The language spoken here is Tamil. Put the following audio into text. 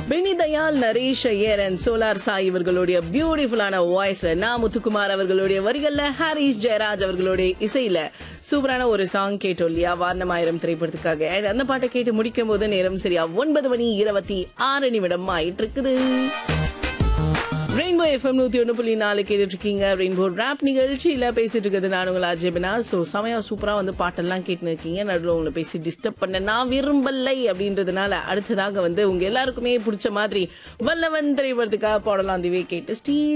பெனி தயால் நரேஷ் ஐயர் அண்ட் சோலார் சாய் இவர்களுடைய பியூட்டிஃபுல்லான வாய்ஸ்ல நான் முத்துக்குமார் அவர்களுடைய வரிகள்ல ஹாரிஸ் ஜெயராஜ் அவர்களுடைய இசையில சூப்பரான ஒரு சாங் கேட்டோம் இல்லையா வாரணமாயிரம் திரைப்படத்துக்காக And அந்த பாட்டை கேட்டு முடிக்கும் போது நேரம் சரியா ஒன்பது மணி இருபத்தி ஆறு நிமிடம் ஆயிட்டு இருக்குது ரெயின்போ எஃப்எம் நூத்தி ஒன்று புள்ளி நாலு கேட்டுட்டு இருக்கீங்க ரெயின்போ ரேப் நிகழ்ச்சியில பேசிட்டு இருக்கிறது நான் உங்கள் அஜயபினா ஸோ செமையா சூப்பரா வந்து பாட்டெல்லாம் கேட்டுன்னு இருக்கீங்க நடுவில் உங்களை பேசி டிஸ்டர்ப் பண்ண நான் விரும்பலை அப்படின்றதுனால அடுத்ததாக வந்து உங்க எல்லாருக்குமே பிடிச்ச மாதிரி வல்லவன் திரைப்படத்துக்காக பாடலாம் அதுவே கேட்டு ஸ்டீ